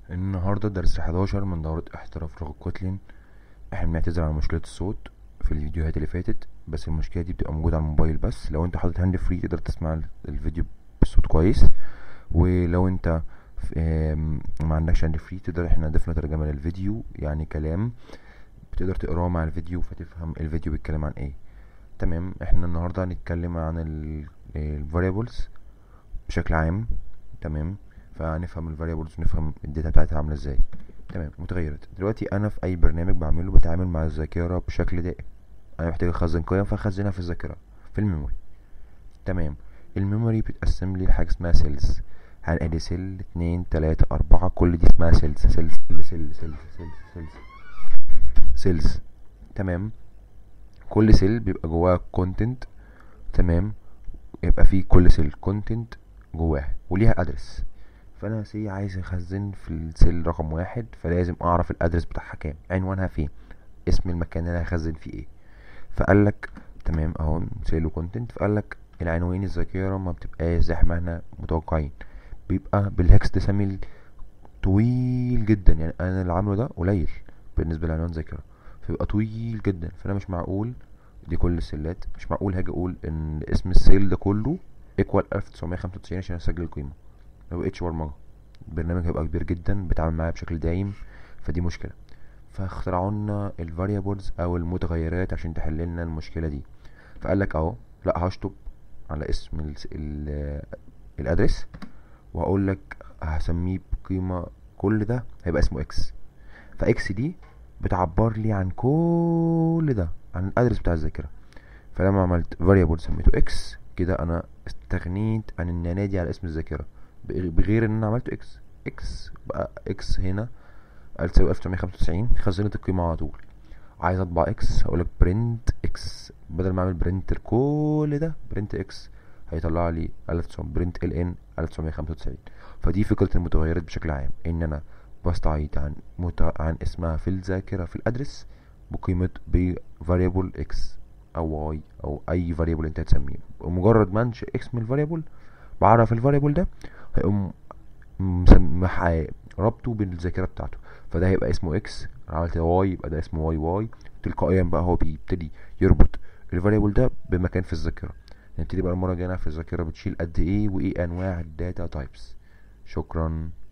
النهاردة درس 11 من دورة احتراف لغة كوتلين احنا بنعتذر عن مشكلة الصوت في الفيديوهات اللي فاتت بس المشكلة دي بتبقى موجودة على الموبايل بس لو انت حاطط هاند فري تقدر تسمع الفيديو بصوت كويس ولو انت ف- آم، ما عندكش هاند فري تقدر احنا ضفنا ترجمة للفيديو يعني كلام بتقدر تقراه مع الفيديو فتفهم الفيديو بيتكلم عن ايه تمام احنا النهاردة هنتكلم عن ال variables بشكل عام تمام فهنفهم ال variables ونفهم الداتا بتاعتها عاملة ازاي تمام متغيرات دلوقتي انا في اي برنامج بعمله بتعامل مع الذاكرة بشكل دائم انا محتاج اخزن قيم فاخزنها في الذاكرة في الميموري تمام الميموري بتقسم لي لحاجة اسمها سيلز هنقل سيل اتنين تلاتة اربعة كل دي اسمها سيلز سيلز سيل سيل سيل سيل سيلز سيلز تمام كل سيل بيبقى جواه كونتنت تمام يبقى فيه كل سيل كونتنت جواها وليها ادرس فانا سي عايز اخزن في السيل رقم واحد فلازم اعرف الادرس بتاعها كام عنوانها فين اسم المكان اللي هخزن فيه ايه فقال لك تمام اهو سيل وكونتنت فقال لك العناوين الذاكره ما بتبقاش زي ما احنا متوقعين بيبقى بالهكس ديسيميل طويل جدا يعني انا اللي عامله ده قليل بالنسبه لعنوان ذاكره فبيبقى طويل جدا فانا مش معقول دي كل السيلات مش معقول هاجي اقول ان اسم السيل ده كله ايكوال 1995 عشان اسجل القيمه ما بقتش برمجه البرنامج هيبقى كبير جدا بيتعامل معايا بشكل دايم فدي مشكله فاخترعوا لنا الفاريبلز او المتغيرات عشان تحل لنا المشكله دي فقال لك اهو لا هشطب على اسم ال ال الادرس وهقول لك هسميه بقيمه كل ده هيبقى اسمه اكس فاكس دي بتعبر لي عن كل ده عن الادرس بتاع الذاكره فلما عملت variable سميته x كده انا استغنيت عن ان انادي على اسم الذاكره بغ- بغير ان انا عملته x x بقى x هنا قال تساوي 1995 خزنت القيمه على طول عايز اطبع x هقولك print x بدل ما اعمل print لكل ده print x هيطلع لي 1900 print ln 1995 فدي فكره المتغيرات بشكل عام ان انا بستعيد عن مت... عن اسمها في الذاكره في الادرس بقيمه ب variable x او y او اي variable انت هتسميه بمجرد ما انشئ x من الفاريبل بعرف الفاريبل ده هيقوم مسمح ربطه بالذاكره بتاعته فده هيبقى اسمه x عملت y يبقى ده اسمه y y تلقائيا بقى هو بيبتدي يربط الفاريبل ده بمكان في الذاكره نبتدي بقى المره الجايه نعرف الذاكره بتشيل قد ايه وايه انواع الداتا تايبس شكرا